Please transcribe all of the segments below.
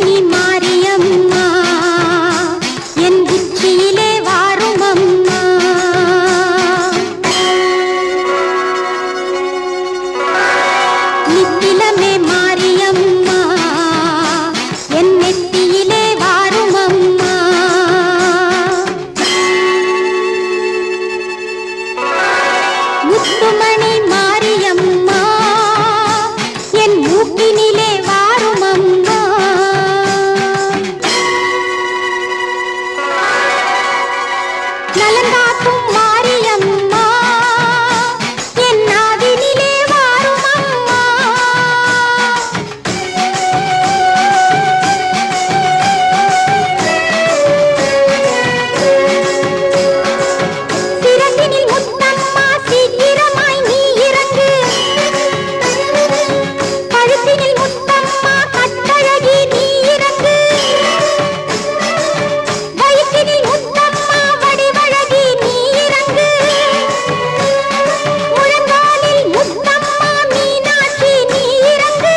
முத்துமணி மாரியம்மா என் உச்சியிலே வாரும் அம்மா நித்திலமே மாரியம்மா என் நெத்தியிலே வாரும் அம்மா முத்துமணி மாரியம்மா என் மூக்கினிலே வாரும் அம்மா நலங்காக்கும் மாரியம்மா என் நாவினிலே வாரும் அம்மா சிறகினில் முத்தம்மா சீக்கிரமாய் நீ இறங்கு கழுத்தினில் முத்தம்மா கட்டழகி நீ இறங்கு வயிற்றினில் முத்தம்மா வடிவழகி நீ இறங்கு முழங்காலில் முத்தம்மா மீனாட்சி நீ இறங்கு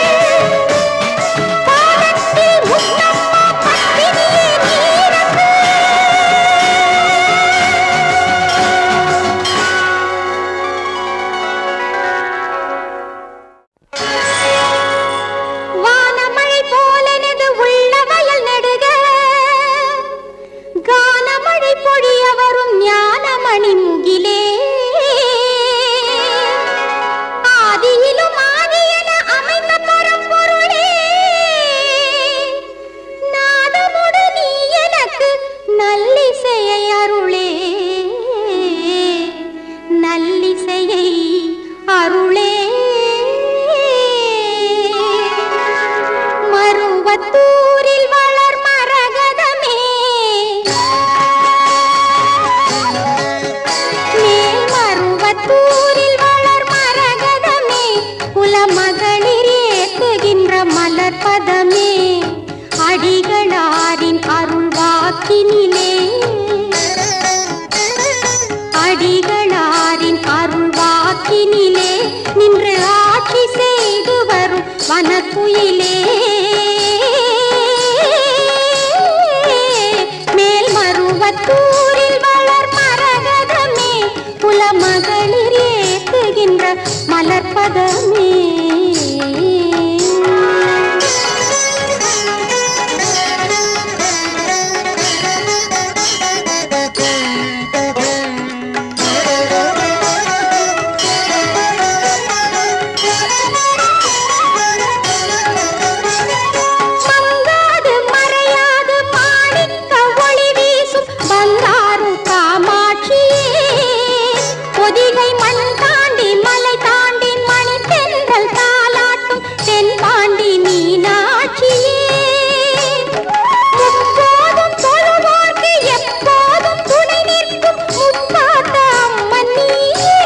பாதத்தில் முத்தம்மா பத்தினியே நீ இறங்கு வானமழை போலெனது உள்ள வயல் நெடுக கானமழை பொழிய வரும் ஞானமணி முகிலே ஆதியிலும் ஆதியென அமைந்த பரம்பொருளே நாதமுடு நீ எனக்கு நல்லிசையை அருளே நல்லிசையை அருளே மருவத்தூரில் வளர் மரகதமே மேல் மருவத்தூரில் வளர் மரகதமே குலமகளிர் ஏத்துகின்ற மலர் பதமே அடிகளாரின் அருள் வாக்கினிலே அடிகளாரின் அருள் வாக்கினிலே நின்று ஆட்சி செய்து வரும் வனக்குயிலே மேல் மருவத்தூரில் வளர் மரகதமே குலமகளிர் ஏத்துகின்ற மலர்பதமே மங்காது மறையாது மாணிக்க ஒளி வீசும் பங்காரு காமாட்சியே பொதிகை மண் தாண்டி மலை தாண்டி மணி தென்றல் தாலாட்டும் தென்பாண்டி மீனாட்சியே முப்போதும் தொழுவோர்க்கு எப்போதும் துணை நிற்கும் முப்பாட்ட அம்மன் நீயே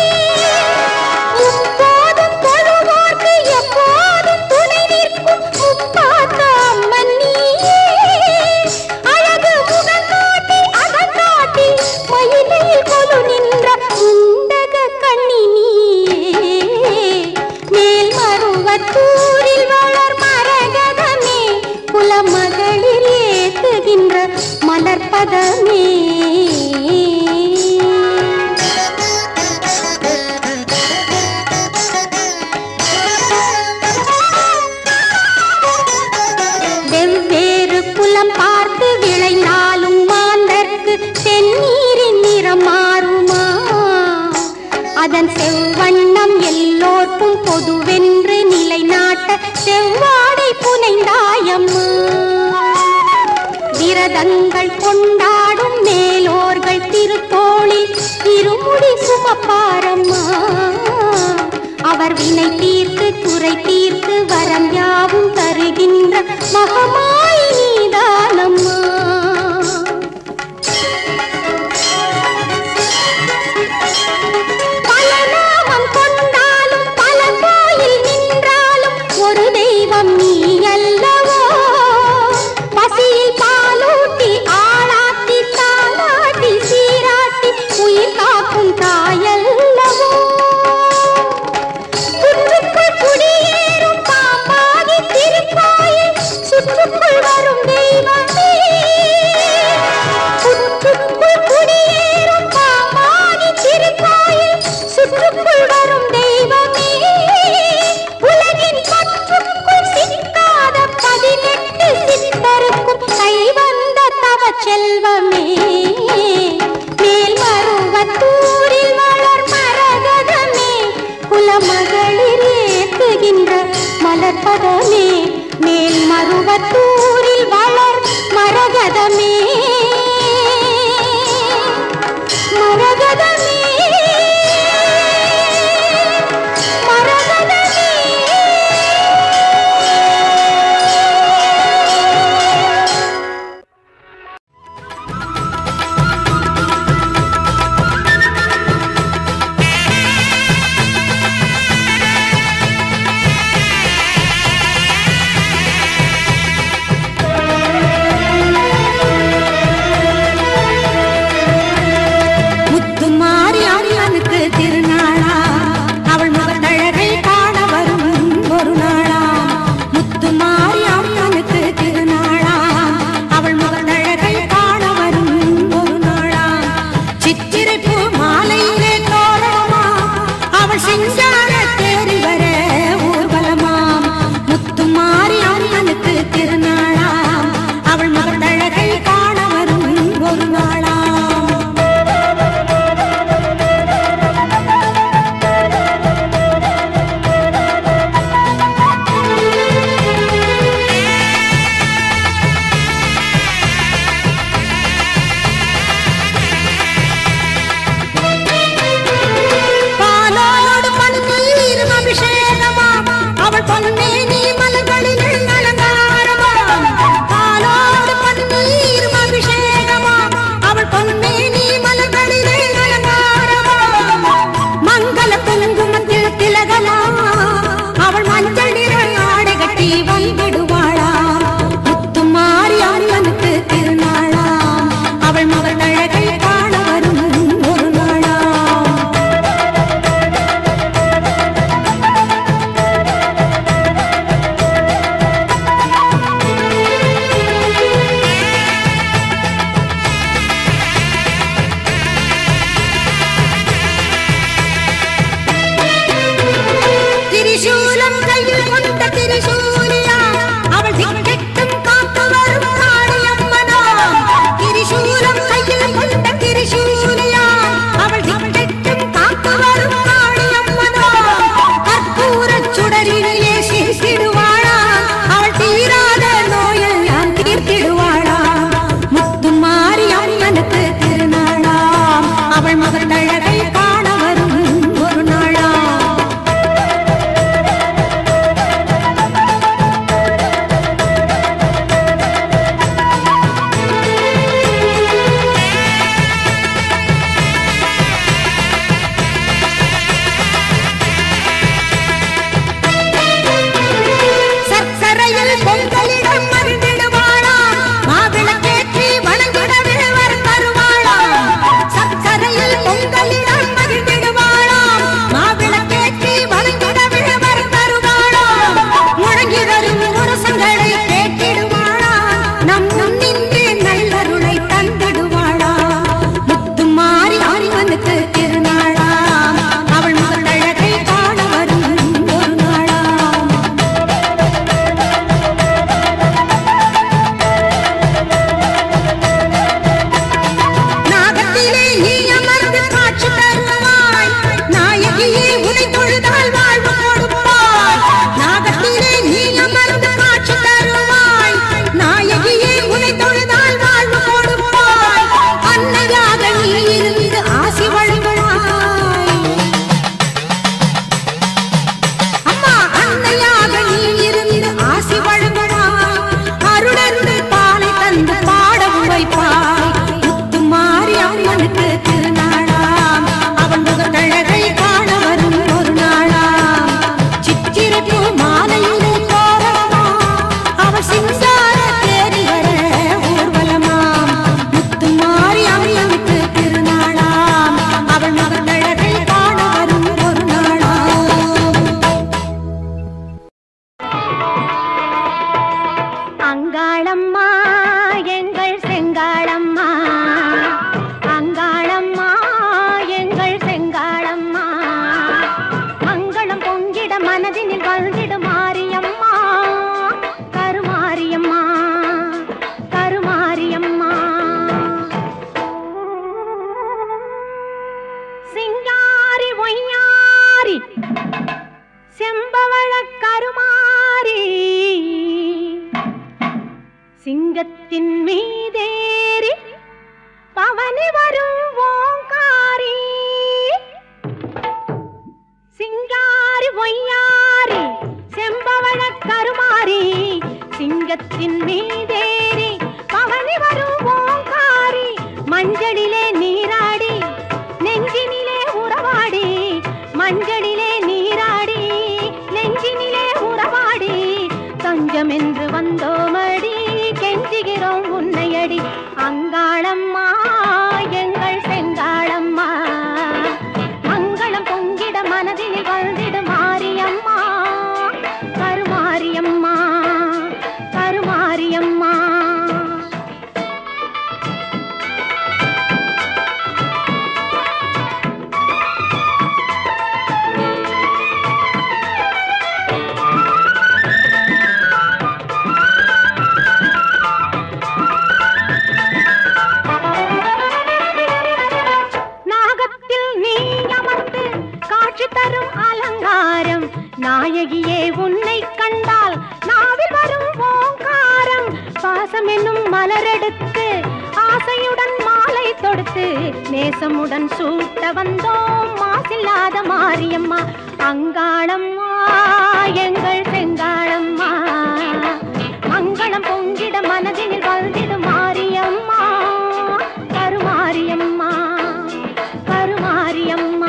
முப்போதும் தொழுவோர்க்கு எப்போதும் துணை நிற்கும் முப்பாட்ட அம்மன் நீயே அழகு முகம் காட்டி அகம் காட்டி மயிலையில் கொலு நின்ற உண்டக கண்ணி நீயே மேல் மருவத்தூரில் வளர் மரகதமே குலமகளிர் ஏத்துகின்ற மலர்பதமே வெவ்வேறு குலம் பார்த்து விளைந்தாலும் மாந்தர்க்கு தென்னீரின் நிறம் மாறுமா அதன் செவ்வண்ணம் எல்லோர்க்கும் பொதுவென்று நிலைநாட்ட செவ்வாடை புனைந்தாயம்மா விரதங்கள் கொண்டாடும் மேலோர்கள் திருத்தோளில் இருமுடி சுமப்பாரம்மா அவர் வினை தீர்த்து குறை தீர்த்து வரம் யாவும் தருகின்ற மகமாய் நீதானம்மா பல நாமம் கொண்டாலும் பல கோயில் நின்றாலும் ஒரு தெய்வம் நீ அல்லவோ பசியில் பாலூட்டி ஆளாத்தி தாளாட்டி சீராட்டி உயிர் காக்கும் தாயல்லவோ புற்றுக்குள் குடியேறும் பாம்பாகி திருப்பாயில் சுற்று சுற்றுக்குள் வரும் தெய்வமே புற்றுக்குள் குடியேறும் காமாகி திருக்கோயில் சுற்றுக்குள் வரும் தெய்வமே உலகின் பற்றுக்குள் சிக்காத பதினெட்டு சித்தருக்கும் கை வந்த தவச் செல்வமே மேல் மருவத்தூரில் வளர் மரகதமே குலமகளிர் ஏத்துகின்ற மலர்பதமே மேல் மருவத்தூரில் வளர் மரகதமே மரகதமே மரகதமே முத்துமாரி அம்மனுக்கு திருநாளா அவள் முகத்தழகை காண வரும் ஒரு நாளா முத்துமாரி அம்மனுக்கு திருநாளா அவள் முகத்தழகை காண வரும் ஒரு நாளா சித்திரை பூ மாலையிலே தோரணமா அவள் சிங்கார தேறி வர ஊர்வலமாம் முத்துமாரி அம்மனுக்கு திருநாளா அவள் முகத்தழகை காண வரும் ஒரு நாளா பாலோடு பன்னீரும் அபிஷேகமாம் அவள் பொன்னேனி மலர்களில் அலங்காரமாம் பாலோடு பன்னீரும் அபிஷேகமாம் அவள் பொன்னேனி மலர்களில் அலங்காரமாம் மங்கள குங்குமத்தில் திலகலாம் அவள் மஞ்சள் நிற ஆடை கட்டி வந்திடுவாளா முத்துமாரி அம்மனுக்கு திருநாளாம் அவள் மகள் அழகை காண வரும் ஒரு நாளாம் திரிசூலம் கையில் கொண்ட திரிசூலியா அவள் திக்கெட்டும் காத்து வரும் காளியம்மனா திரிசூலம் கையில் கொண்ட திரிசூலியா அவள் திக்கெட்டும் காத்து வரும் காளியம்மனா கற்பூரச் சுடரிலே சிரித்திடுவாளா அவள் தீராத நோயெல்லாம் தீர்த்திடுவாளா முத்துமாரி அம்மனுக்கு திருநாளாம் அவள் மகள் அழகை காண வரும் ஒரு நாளாம் சர்க்கரையில் பொங்கலிடம் மருந்திடுவாளா மாவிளக்கேற்றி வணங்கிடவே வரம் தருவாளா சர்க்கரையில் பொங்கலிடம் மருந்திடுவாளா மாவிளக்கேற்றி வணங்கிடவே வரம் தருவாளா முழங்கி வரும் முரசங்களை கேட்டிடுவாளா நம் முன் நின்று நல்லருளை தந்திடுவாளா முத்துமாரி அம்மனுக்கு திருநாளா அவள் மகள் அழகை காண வரும் ஒரு நாளாம் நாகத்திலே நீ அமர்ந்து காட்சி தருவாய் நாயகியே உனை தொழுதால் வாழ்வு கொடுப்பாய் நாகத்திலே நீ அமர்ந்து காட்சி தருவாய் சிங்கத்தின் மீதேறி பவனி வரும் ஓங்காரி சிங்காரி ஒய்யாரி செம்பவள கருமாரி சிங்கத்தின் மீதேறி பவனி வரும் ஓங்காரி மஞ்சளிலே நீராடி நெஞ்சினிலே உறவாடி மஞ்சளிலே நீராடி நெஞ்சினிலே உறவாடி தஞ்சம் என்று வந்தோமடி கெஞ்சுகிறோம் உன்னையடி அங்காளம்மா எங்கள் செங்காளம்மா மங்களம் பொங்கிட மனதில் வந்திடு மாரியம்மா கருமாரியம்மா கருமாரியம்மா நாகத்தில் நீ அமர்ந்து காட்சி தரும் அலங்காரம் நாயகியே உன்னை கண்டால் நாவில் வரும் ஓங்காரம் பாசம் என்னும் மலரெடுத்து ஆசையுடன் மாலை தொடுத்து நேசமுடன் சூட்ட வந்தோம் மாசில்லாத மாரியம்மா அங்காளம்மா எங்கள் செங்காளம்மா மங்களம் பொங்கிட மனதினில் வந்திடும் மாரியம்மா கருமாரியம்மா கருமாரியம்மா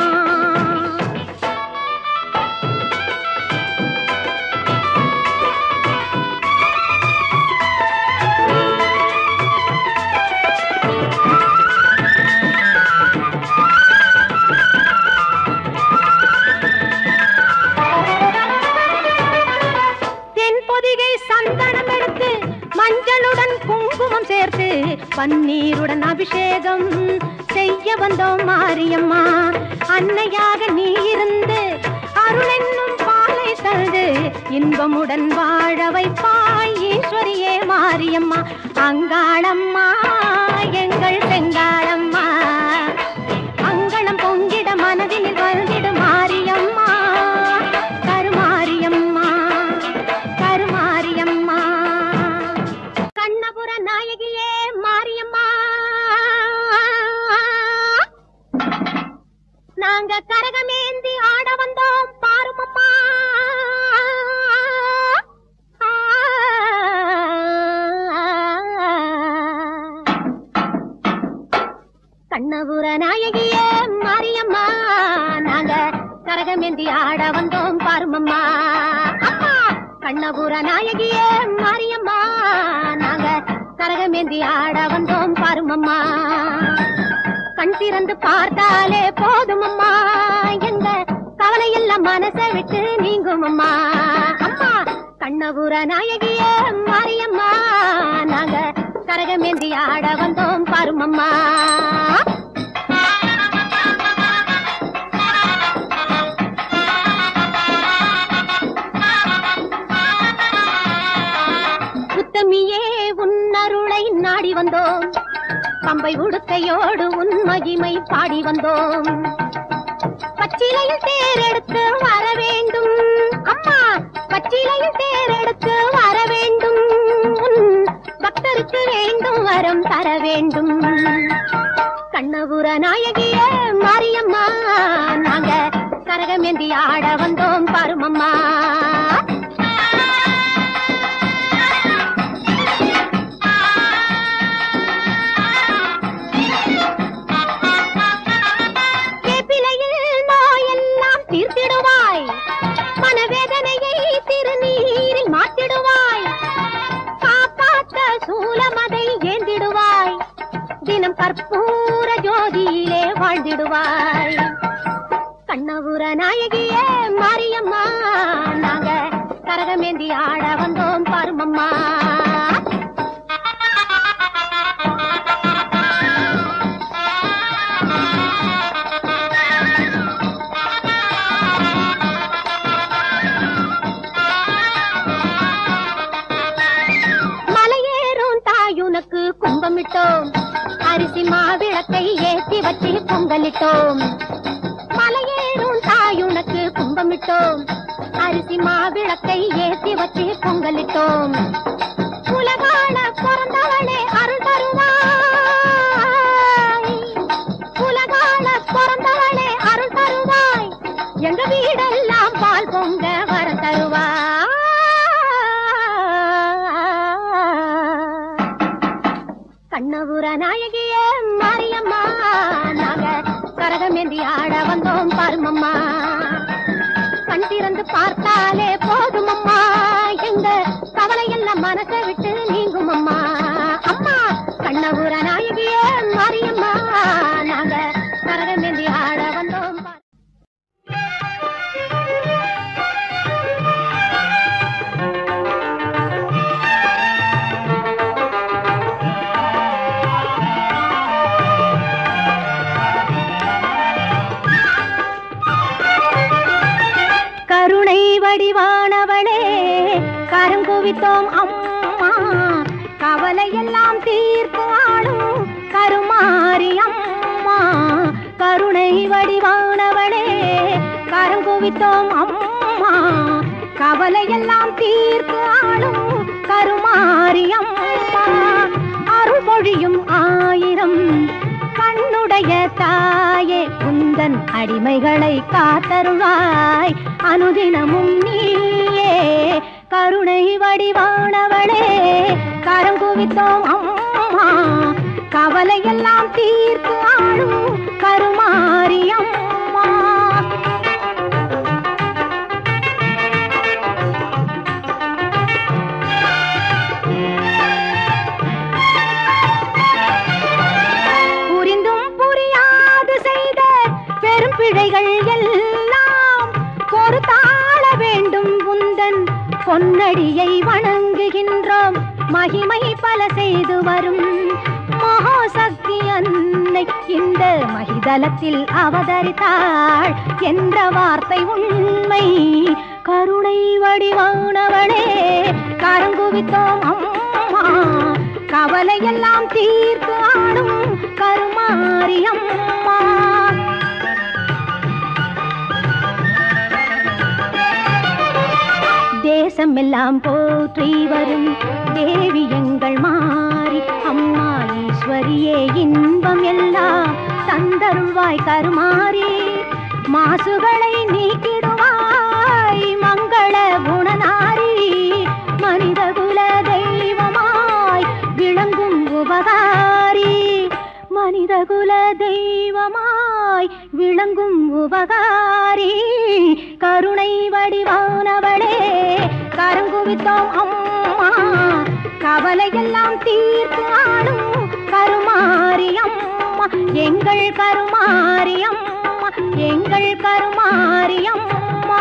தென்பொதிகை சந்தனம் எடுத்து மஞ்சளுடன் குங்குமம் சேர்த்து பன்னீருடன் அபிஷேகம் செய்ய வந்தோம் மாரியம்மா அன்னையாக நீ இருந்து அருள் என்னும் பாலை தந்து இன்பமுடன் வாழ வைப்பாய் ஈஸ்வரியே மாரியம்மா அங்காளம்மா எங்கள் செங்காளம்மா அங்கணம் பொங்கிட மனதினில் வந்திடு மாரியம்மா கருமாரியம்மா கருமாரியம்மா கண்ணபுர நாயகியே மாரியம்மா நாங்க கரகமேந்தி ஆட வந்தோம் பாருமம்மா கண்ணபுர நாயகியே மாரியம்மா நாங்க கரகமேந்தி ஆட வந்தோம் பாருமம்மா அம்மா கண்ணபுர நாயகியே மாரியம்மா நாங்க கரகமேந்தி ஆட வந்தோம் பாருமம்மா கண் திறந்து பார்த்தாலே போதும் அம்மா எங்க கவலை எல்லாம் மனசை விட்டு நீங்கும் அம்மா அம்மா கண்ணபுர நாயகியே மாரியம்மா நாங்க கரகமேந்தி ஆட வந்தோம் பாருமம்மா உத்தமியே உன்னருளை நாடி வந்தோம் பம்பை உடுக்கையோடு உன் மகிமை பாடி வந்தோம் பச்சிலையில் தேரெடுத்து வர வேண்டும் அம்மா பச்சிலையில் தேரெடுத்து வர வேண்டும் உன் பக்தருக்கு வேண்டும் வரம் தர வேண்டும் கண்ணபுர நாயகிய மாரியம்மா நாங்க கரகமேந்தி ஆட வந்தோம் பாருமம்மா வேப்பிலையில் நோயெல்லாம் தீர்த்திடுவாய் மனவேதனையை திருநீரில் மாற்றிடுவாய் காப்பாற்ற சூலமதை ஏந்திடுவாய் தினம் கற்பூர ஜோதியிலே வாழ்ந்திடுவாய் கண்ணபுர நாயகியே மாரியம்மா நாங்க கரகமேந்தி ஆட வந்தோம் பாருமம்மா மலையேறும் தாயுனக்கு கும்பமிட்டோம் அரிசி மாவிளக்கை ஏத்தி வச்சு பொங்கலிட்டோம் மலையேறும் தாயுனக்கு கும்பமிட்டோம் அரிசி மாவிளக்கை ஏத்தி வச்சு பொங்கலிட்டோம் உலகாள பிறந்தா கண்ணபுர நாயகியே மாரியம்மா நாங்க கரகமேந்தி ஆட வந்தோம் பாருமம்மா கண் திறந்து பார்த்தாலே போதுமம்மா எங்க கவலை எல்லாம் மனசை விட்டு நீங்கும் அம்மா அம்மா கண்ணபுர நாயகியே மாரியம்மா நாங்க கரகமேந்தி ஆட வந்தோம் பாரு. கருணை வடிவானவளே கருங்குவித்தோம் அம்மா கவலை எல்லாம் தீர்த்து ஆளும் கருமாரி அம்மா கருணை வடிவானவளே கருங்குவித்தோம் அம்மா கவலை எல்லாம் தீர்த்து ஆளும் கருமாரி அம்மா அருள்மொழியும் ஆயிரம் கண்ணுடைய தாயே குந்தன் அடிமைகளை காத்தருளாய் அனுதினமும் நீயே கருணை வடிவானவளே கரம் குவித்தோம் அம்மா கவலையெல்லாம் தீர்த்து ஆளும் கருமாரி அம்மா புரிந்தும் புரியாது செய்த பெரும் பிழைகள் எல்லாம் பொறுத்தாள வேண்டும் உந்தன் பொன்னடியை வணங்குகின்றோம் மகிமை பல செய்து வரும் மகாசக்தி அன்னை இந்த மகிதலத்தில் அவதரித்தாள் என்ற வார்த்தை உண்மை கருணை வடிவானவளே கருங்குவித்தோம் அம்மா கவலையெல்லாம் தீர்த்து ஆடும் கருமாரி அம்மா தேசமெல்லாம் போற்றி வரும் தேவி எங்கள் மாறி அம்மா ஈஸ்வரியே இன்பம் எல்லாம் தந்தருள்வாய் கருமாறி மாசுகளை நீக்கிடுவாய் மங்கள குணநாரி மனித குல தெய்வமாய் விளங்கும் உபகாரி மனித குல தெய்வமாய் விளங்கும் உபகாரி கருணை வடிவானவளே கருங்குவித்தோம் அம்மா கவலையெல்லாம் தீர்த்து ஆடும் கருமாரி அம்மா எங்கள் கருமாரி அம்மா எங்கள் கருமாரி அம்மா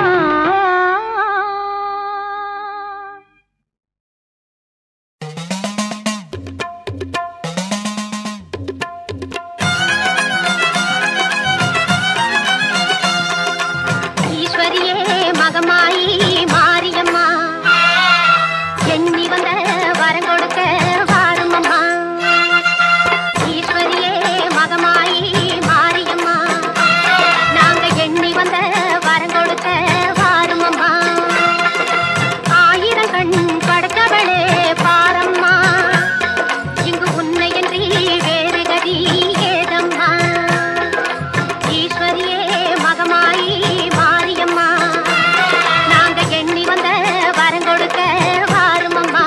ஈஸ்வரியே மகமாயி மாரியம்மா எண்ணி வந்த வரம் கொடுக்க வாரும் அம்மா ஈஸ்வரியே மகமாயி மாரியம்மா நாங்க எண்ணி வந்த வரம் கொடுக்க வாரும் அம்மா ஆயிரம் கண் படைத்தவளே பாரம்மா இங்கு உன்னையன்றி வேறு கதி ஏதம்மா ஈஸ்வரியே மகமாயி மாரியம்மா நாங்க எண்ணி வந்த வரம் கொடுக்க வாரும் அம்மா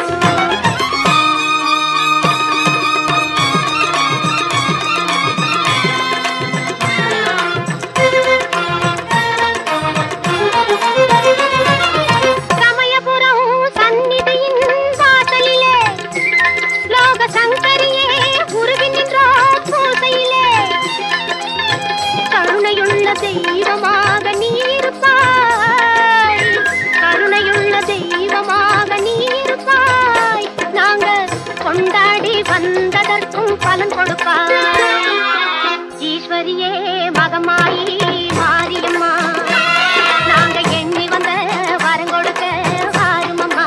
சமயபுரம் சந்நிதியின் வாசலிலே லோக சங்கரியே உருகி நின்றோர் பூசையிலே கருணையுள்ள தெய்வமாக நீ இருப்பாய் கருணையுள்ள தெய்வமாக நீ இருப்பாய் நாங்க கொண்டாடி வந்ததற்கும் பலன் கொடுப்பாய் ஈஸ்வரியே மகமாயி மாரியம்மா நாங்க எண்ணி வந்த வரம் கொடுக்க வாருமம்மா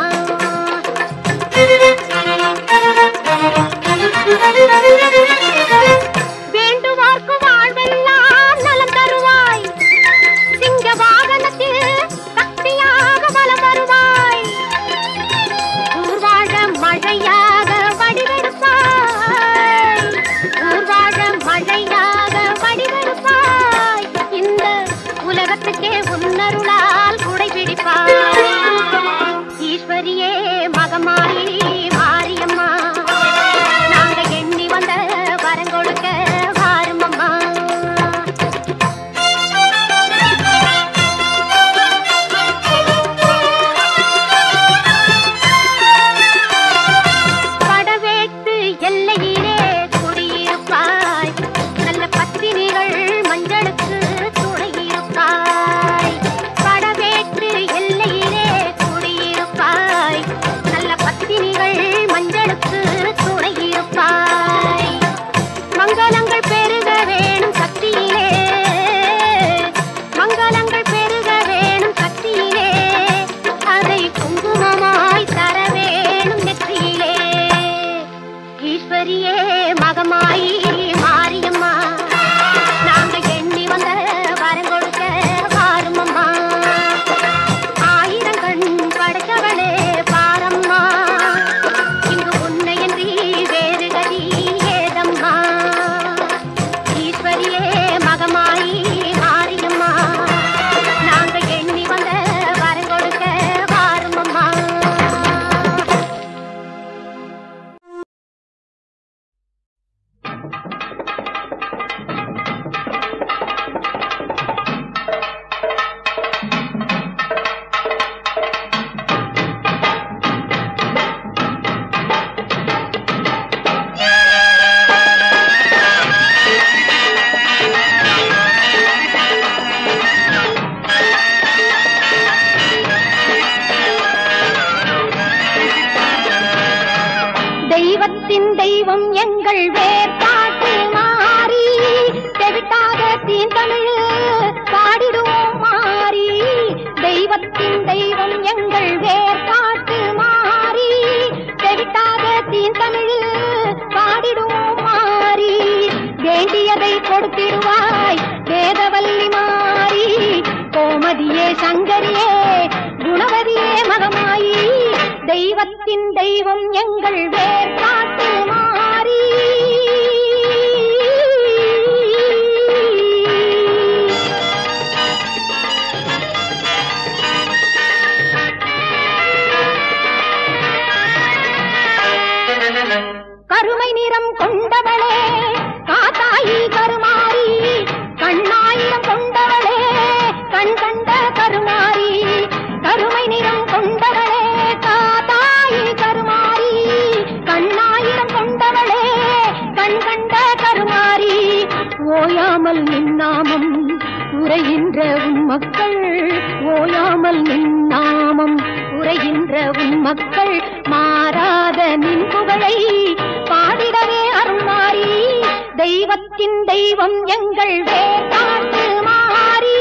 வேண்டுவார்க்கு வாழ்வெல்லாம் நலம் தருவாய் சிங்க வாகனத்தில் சக்தியாக வலம் வருவாய் ஊர்வாழ மழையாக வடிவெடுப்பாய் ஊர்வாழ மழையாக வடிவெடுப்பாய் இந்த உலகத்துக்கே உன்னருளால் குடை பிடிப்பாய் ஈஸ்வரியே மகமாயி மாரியம்மா நாங்க தெய்வத்தின் தெய்வம் எங்கள் வேர்பாட்டு மாறி தெவிட்டாத தீந்தமிழ் பாடிடுவோம் மாறி தெய்வத்தின் தெய்வம் எங்கள் வேர்பாட்டு மாறி தெவிட்டாத தீந்தமிழ் பாடிடுவோம் மாறி வேண்டியதை கொடுத்திடுவாய் வேதவல்லி மாறி கோமதியே சங்கரியே குணவதியே மகமாயி தெய்வத்தின் தெய்வம் எங்கள் வேர்பாட்டு மாறி கருமை நிறம் கொண்டவளே காத்தாயி கருமாரி கண்ணாயிரம் கொண்டவளே கண் கண்ட கருமாரி கருமை நிறம் கொண்டவளே காத்தாயி கருமாரி கண்ணாயிரம் கொண்டவளே கண் கண்ட கருமாரி ஓயாமல் நின்னாமம் உரைகின்ற உன் மக்கள் ஓயாமல் நின்னாமம் உரைகின்ற உன் மக்கள் மாறாத நின் புகழை பாடிடவே அருள்மாறி தெய்வத்தின் தெய்வம் எங்கள் வேட்டாட்டு மாறி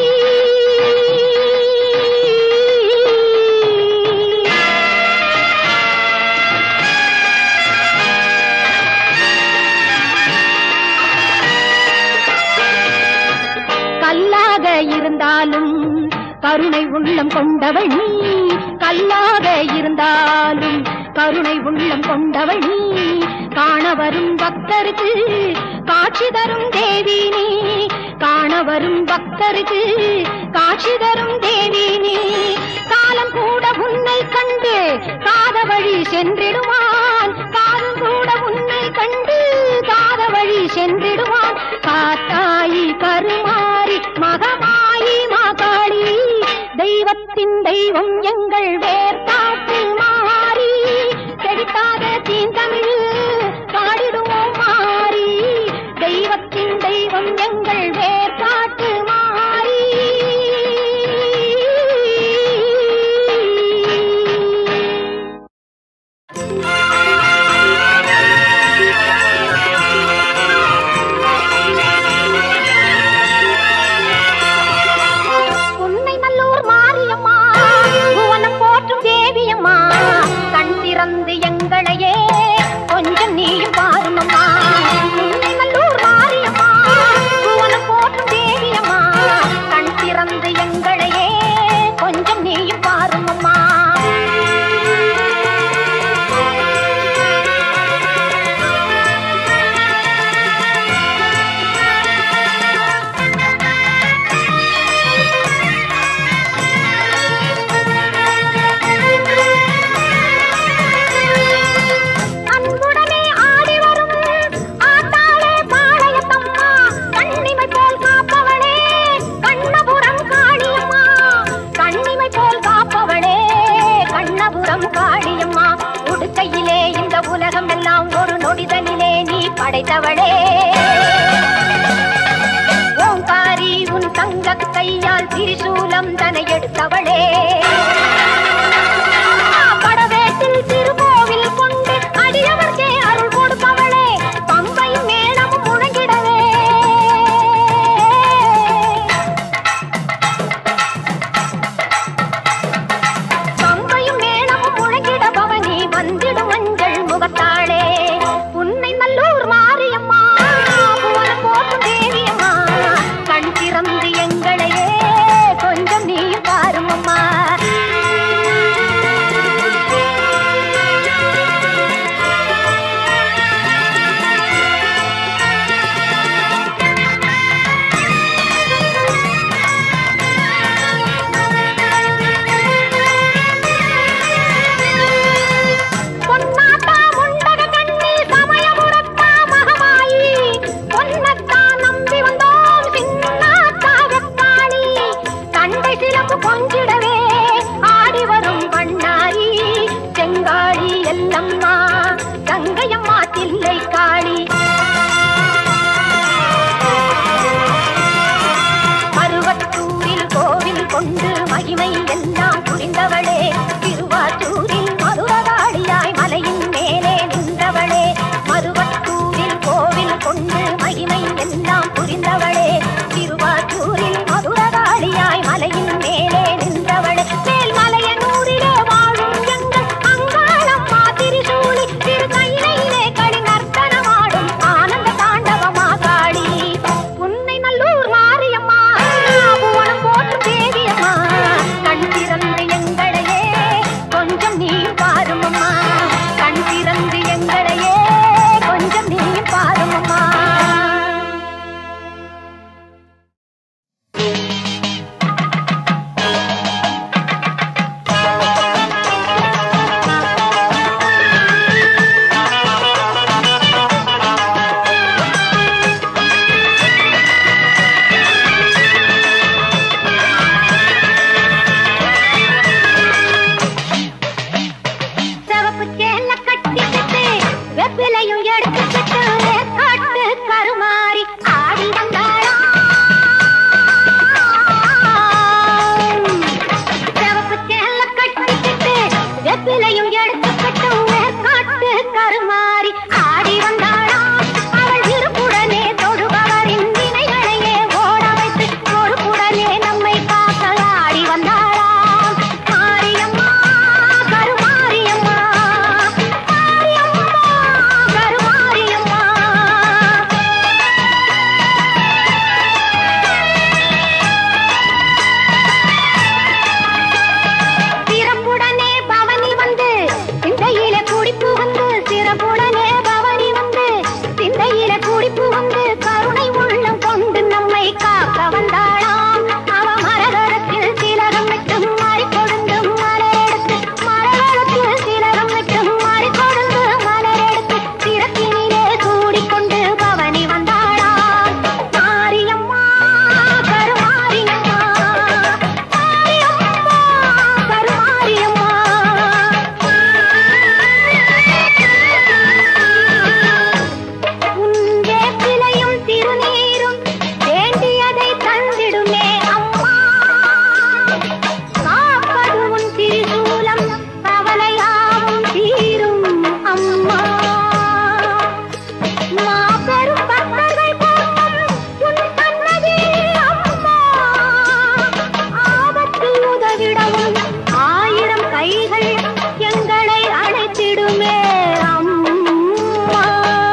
கல்லாக இருந்தாலும் கருணை உள்ளம் கொண்டவள் நீ கல்லாக இருந்தாலும் கருணை உள்ளம் கொண்டவள் நீ காண வரும் பக்தருக்கு காட்சி தரும் தேவி நீ காண வரும் பக்தருக்கு காட்சி தரும் தேவி நீ காலம் கூட உன்னை கண்டு காத வழி சென்றிடுவான் காலம் கூட உன்னை கண்டு காத வழி சென்றிடுவான் காத்தாயி கருமாறி மகமாயி மாகாளி தெய்வத்தின் தெய்வம் எங்கள் வேர்காட்டு மாறி செழித்தாத தீந்தமிழ் பாடிடுவோம் மாறி தெய்வத்தின் தெய்வம் எங்கள் வேர்காட்டு மாறி உன்னை நல்லூர் மாரியம்மா புவனம் போற்றும் தேவியம்மா கண் திறந்து எங்களையே கொஞ்சம் நீயும் பாருமம்மா உன்னை நல்லூர் மாரியம்மா புவனம் போற்றும் தேவியம்மா கண் திறந்து எங்களையே கொஞ்சம் நீயும் பாருமம்மா வெப்பிலையும் எடுத்துக்கிட்டு காட்டு கருமாறி ஆடி வந்தாளாம் சிவப்பு சேலை கட்டிக்கிட்டு வெப்பிலையும் எடுத்துக்கிட்டு காட்டு கருமாறி ஆடி வந்தாளாம் அவள் இருப்புடனே தொடுபவரின் வினைகளையே ஓட வைத்து பொறுப்புடனே நம்மை காக்க ஆடி வந்தாளாம் மாரியம்மா கருமாரியம்மா மாரியம்மா கருமாரியம்மா சிறப்புடனே பவனி வந்து சிந்தையில குடிப்பு வந்து சிறப்புடனே பவனி வந்து சிந்தையில குடிப்பு வந்து கருணை உள்ளம் கொண்டு நம்மை காக்க வந்தாளாம் அவ மரகரத்தில் சிலகம் விட்டு மாறி கொடுந்து மலரெடுத்து மரகரத்தில் சிலகம் விட்டு மாறி கொடுந்து மலரெடுத்து சிறப்பினிலே சூடிக்கொண்டு பவனி வந்தாளாம் மாரியம்மா கருமாரியம்மா மாரியம்மா கருமாரியம்மா உன் வேப்பிலையும் திருநீரும் வேண்டியதை தந்திடுமே அம்மா காப்பது உன் திரிசூலம் கவலையாவும் தீரும் அம்மா மாபெரும் பக்தர்கள் போற்றும் உன் சன்னதி அம்மா ஆபத்தில் உதவிடவும் ஆயிரம் கைகள் எங்களை அழைத்திடுமே அம்மா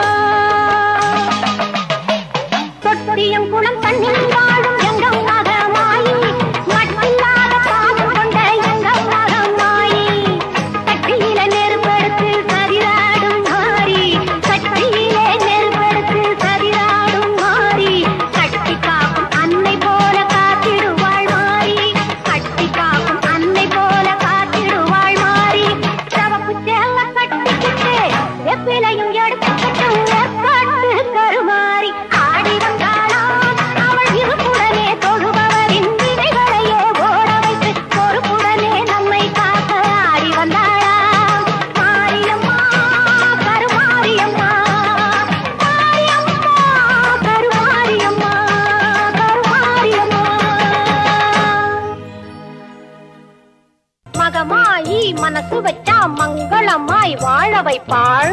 தொட்டியம் குளம் தண்ணில் வாழும் எங்கள் மகமாயி மட்டில்லாத பாசம் கொண்ட எங்கள் மகமாயி கட்டியில நெருப்படுத்து சரிதாடும் மாறி கட்டியிலே நெருப்படுத்து சரிதாடும் மாறி கட்டி காக்கும் அன்னை போல காத்திடுவாள் மாறி கட்டி காக்கும் அன்னை போல காத்திடுவாள் மாறி சவப்பு சேல கட்டிக்கிட்டு வெப்பிலையும் எடுத்துக்கிட்டு ஏற்பாட்டு கருமாறி ஆடி வந்தாளாம் அவள் இருப்புடனே தொழுபவரின் வினைகளையே ஓட வைத்து பொறுப்புடனே நம்மை காக்க ஆடி வந்தாளாம் மாரியம்மா கருமாரியம்மா மாரியம்மா கருமாரியம்மா கருமாரியம்மா மகமாயி மனசு வச்சா மங்களமாய் வாழ வைப்பாள்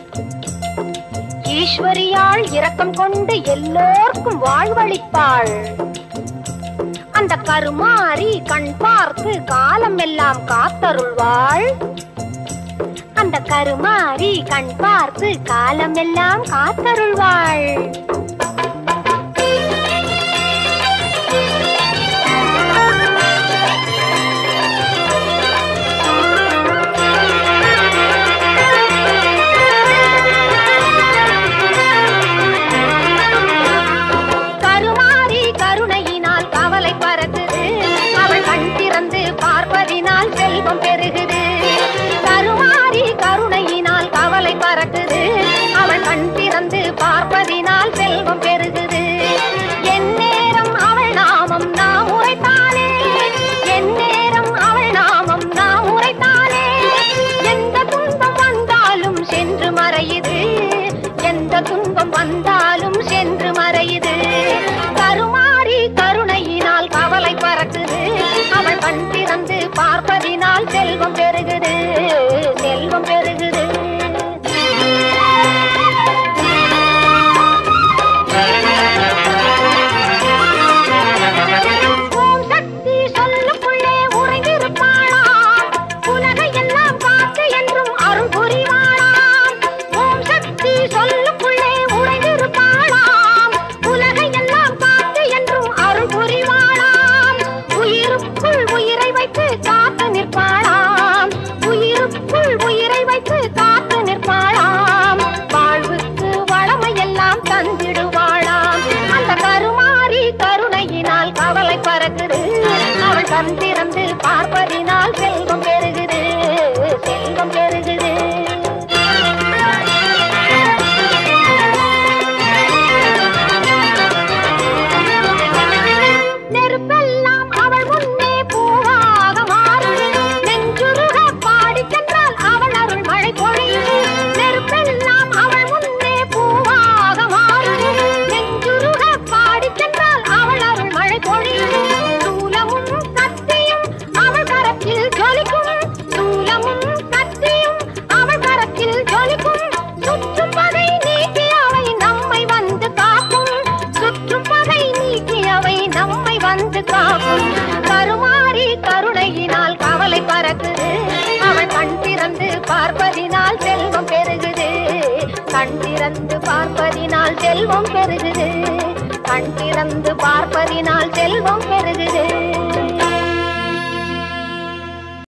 ஈஸ்வரியாள் இரக்கம் கொண்டு எல்லோர்க்கும் வாழ்வளிப்பாள் அந்த கருமாறி கண் பார்த்து காலம் எல்லாம் காத்தருள்வாள் அந்த கருமாறி கண் பார்த்து காலம் எல்லாம் காத்தருள்வாள் கருமாறி கருணையினால் கவலை பறக்குது அவள் கண் திறந்து பார்ப்பதினால் செல்வம் பெருகுது கருமாறி கருணையினால் கவலை பறக்குது அவள் கண் திறந்து பார்ப்பதினால் செல்வம் பெருகுது எந்நேரம் அவள் நாமம் நாம் உரைத்தாலே எந்நேரம் அவள் நாமம் நாம் உரைத்தாலே எந்த துன்பம் வந்தாலும் சென்று மறையுது எந்த துன்பம் வந்தாலும் சென்று மறையுது கருமாறி கருணையினால் கவலை பறக்குது அவள் கண் திறந்து பார்ப்பதினால் செல்வம் பெருகுது செல்வம் பெருகுது ஓம் சக்தி சொல்லுக்குள்ளே உறைந்திருப்பாளாம் உலகை எல்லாம் காத்து என்றும் அருள் புரிவாளாம் ஓம் சக்தி சொல்லுக்குள்ளே உறைந்திருப்பாளாம் உலகை எல்லாம் காத்து என்றும் அருள் புரிவாளாம் உயிருக்குள் உயிரை வைத்து காத்து நிற்பாளாம் உயிருக்குள் உயிரை வைத்து காத்து நிற்பாளாம் வாழ்வுக்கு வளமையெல்லாம் தந்திடுவாளாம் அந்த கருமாறி கருணையினால் கவலை பறக்குது அவள் கண் திறந்து பார்ப்பதினால் செல்வம் பெருகுது செல்வம் பெருகுது நெருப்பெல்லாம் அவள் முன்னே பூவாக மாறும் நெஞ்சுருக பாடி சென்றால் அவள் அருள் மழை பொழி பார்ப்பதினால் செல்வம் பெருகுது கண் திறந்து பார்ப்பதினால் செல்வம் பெருகுது கண் திறந்து பார்ப்பதினால் செல்வம்